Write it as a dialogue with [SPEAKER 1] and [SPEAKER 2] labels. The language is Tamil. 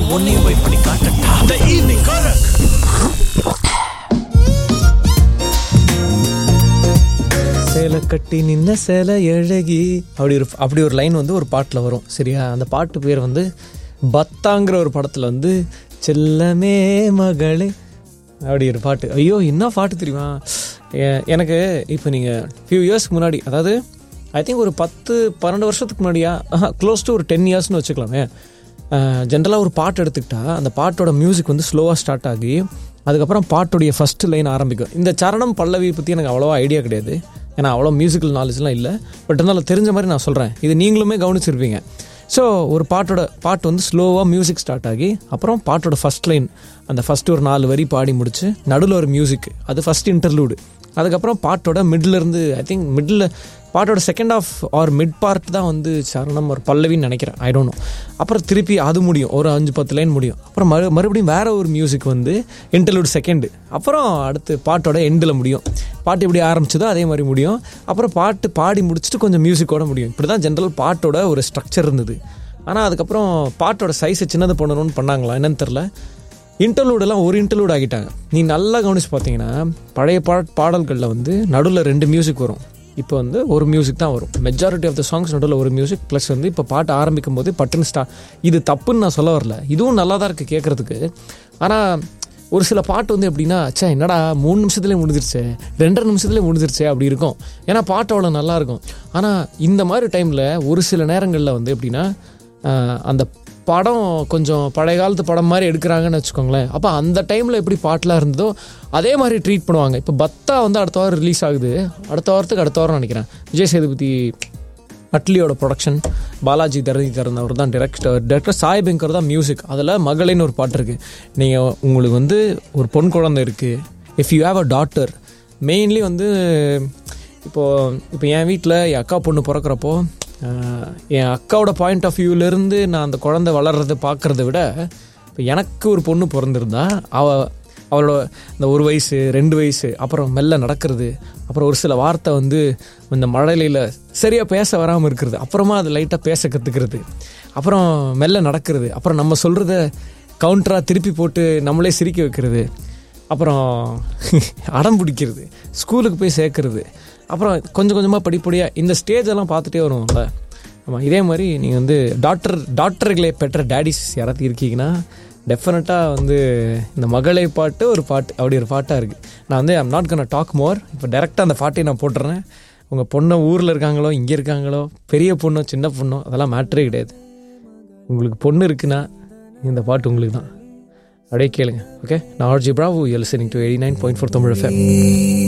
[SPEAKER 1] உன்னையும் போய் பண்ணி காட்டட்டா த ஈவினிங் காரக்
[SPEAKER 2] சேலை கட்டி நின்ன சேலை அழகி அப்படி ஒரு அப்படி ஒரு லைன் வந்து ஒரு பாட்டில் வரும் சரியா அந்த பாட்டு பேர் வந்து பத்தாங்கிற ஒரு படத்தில் வந்து செல்லமே மகளே அப்படி ஒரு பாட்டு ஐயோ என்ன பாட்டு தெரியுமா எ- எனக்கு இப்போ நீங்கள் ஃபியூ இயர்ஸ்க்கு முன்னாடி அதாவது ஐ திங்க் ஒரு பத்து பன்னெண்டு வருஷத்துக்கு முன்னாடியா க்ளோஸ் டு ஒரு டென் இயர்ஸ்னு வச்சுக்கலாமே ஜென்ரலாக ஒரு பாட்டு எடுத்துக்கிட்டா அந்த பாட்டோட மியூசிக் வந்து ஸ்லோவாக ஸ்டார்ட் ஆகி அதுக்கப்புறம் பாட்டுடைய ஃபர்ஸ்ட் லைன் ஆரம்பிக்கும் இந்த சரணம் பல்லவி பற்றி எனக்கு அவ்வளோவா ஐடியா கிடையாது ஏன்னா அவ்வளோ மியூசிக்கல் நாலேஜ்லாம் இல்லை பட் இருந்தாலும் தெரிஞ்ச மாதிரி நான் சொல்கிறேன் இது நீங்களுமே கவனிச்சிருப்பீங்க ஸோ ஒரு பாட்டோட பாட்டு வந்து ஸ்லோவாக மியூசிக் ஸ்டார்ட் ஆகி அப்புறம் பாட்டோட ஃபர்ஸ்ட் லைன் அந்த ஃபர்ஸ்ட் ஒரு நாலு வரி பாடி முடிச்சு நடுவில் ஒரு மியூசிக் அது ஃபர்ஸ்ட் இன்டர்லூடு அதுக்கப்புறம் பாட்டோட மிடில் இருந்து ஐ திங்க் மிடில் பாட்டோட second half or mid part தான் வந்து சரணம் ஒரு பல்லவின்னு நினைக்கிறேன் ஐ டோன்ட் நோ அப்புறம் திருப்பி அது முடியும் ஒரு அஞ்சு பத்து லைன் முடியும் அப்புறம் மறு மறுபடியும் வேற ஒரு மியூசிக் வந்து இன்டர்லூட் செகண்டு அப்புறம் அடுத்து பாட்டோட எண்டில் முடியும் பாட்டு எப்படி ஆரம்பிச்சதோ அதே மாதிரி முடியும் அப்புறம் பாட்டு பாடி முடிச்சுட்டு கொஞ்சம் மியூசிக்கோட முடியும் இப்படி தான் ஜென்ரல் பாட்டோட ஒரு ஸ்ட்ரக்சர் இருந்தது ஆனால் அதுக்கப்புறம் பாட்டோட சைஸை சின்னது பண்ணணும்னு பண்ணாங்களா என்னன்னு தெரில இன்டர்லூடெல்லாம் ஒரு இன்டர்லூட் ஆகிட்டாங்க நீ நல்லா கவனிச்சு பார்த்தீங்கன்னா பழைய பா பாடல்களில் வந்து நடுவில் ரெண்டு மியூசிக் வரும் இப்போ வந்து ஒரு மியூசிக் தான் வரும் மெஜாரிட்டி ஆஃப் த சாங்ஸ் நடுவில் ஒரு மியூசிக் ப்ளஸ் வந்து இப்போ பாட்டு ஆரம்பிக்கும் போது பட்டுன்னு ஸ்டா இது தப்புன்னு நான் சொல்ல வரல இதுவும் நல்லா தான் இருக்குது கேட்குறதுக்கு ஆனால் ஒரு சில பாட்டு வந்து எப்படின்னா ச்சே என்னடா மூணு நிமிஷத்துலேயே முடிஞ்சிருச்சே ரெண்டரை நிமிஷத்துலேயே முடிஞ்சிருச்சே அப்படி இருக்கும் ஏன்னா பாட்டு அவ்வளோ நல்லா இருக்கும் ஆனால் இந்த மாதிரி டைமில் ஒரு சில நேரங்களில் வந்து எப்படின்னா ஆஹ், அந்த படம் கொஞ்சம் பழைய காலத்து படம் மாதிரி எடுக்கிறாங்கன்னு வச்சுக்கோங்களேன் அப்போ அந்த டைமில் எப்படி பாட்டெலாம் இருந்ததோ அதே மாதிரி ட்ரீட் பண்ணுவாங்க இப்போ பத்தா வந்து அடுத்த வாரம் ரிலீஸ் ஆகுது அடுத்த வாரத்துக்கு அடுத்த வாரம் நினைக்கிறேன் விஜய் சேதுபதி அட்லியோட ப்ரொடக்ஷன் பாலாஜி தரணி தரன் அவர் தான் டேரக்டர் டேரக்டர் சாய் பெங்கர் தான் மியூசிக் அதில் மகளின்னு ஒரு பாட்டு இருக்குது நீங்கள் உங்களுக்கு வந்து ஒரு பொன் குழந்தை இருக்குது if you have a daughter mainly வந்து இப்போது இப்போ என் வீட்டில் என் அக்கா பொண்ணு பிறக்கிறப்போ ஆஹ், என் அக்காவோட பாயிண்ட் ஆஃப் வியூவிலேருந்து நான் அந்த குழந்தை வளர்றதை பார்க்குறத விட இப்போ எனக்கு ஒரு பொண்ணு பிறந்திருந்தா அவ அவளோட இந்த ஒரு வயசு ரெண்டு வயசு அப்புறம் மெல்ல நடக்கிறது அப்புறம் ஒரு சில வார்த்தை வந்து இந்த மழலையில் சரியாக பேச வராமல் இருக்கிறது அப்புறமா அது லைட்டாக பேச கற்றுக்கிறது அப்புறம் மெல்ல நடக்கிறது அப்புறம் நம்ம சொல்கிறத கவுண்டராக திருப்பி போட்டு நம்மளே சிரிக்க வைக்கிறது அப்புறம் அடம் பிடிக்கிறது ஸ்கூலுக்கு போய் சேர்க்கறது அப்புறம் கொஞ்சம் கொஞ்சமாக படிப்படியாக இந்த ஸ்டேஜ் எல்லாம் பார்த்துட்டே வருவோம்ல ஆமாம் இதே மாதிரி நீங்கள் வந்து டாக்டர் டாக்டர்களை பெற்ற டேடிஸ் யாராவது இருக்கீங்கன்னா டெஃபினட்டாக வந்து இந்த மகளை பாட்டு ஒரு பாட்டு அப்படி ஒரு பாட்டாக இருக்குது நான் வந்து I'm not can talk more இப்போ டேரெக்டாக அந்த பாட்டையை நான் போட்டுறேன் உங்கள் பொண்ணை ஊரில் இருக்காங்களோ இங்கே இருக்காங்களோ பெரிய பொண்ணோ சின்ன பொண்ணோ அதெல்லாம் மேட்ரே கிடையாது உங்களுக்கு பொண்ணு இருக்குன்னா இந்த பாட்டு உங்களுக்கு தான் அப்படியே கேளுங்க ஓகே நான் RJ Bravo you listening to eighty nine point four Tamil FM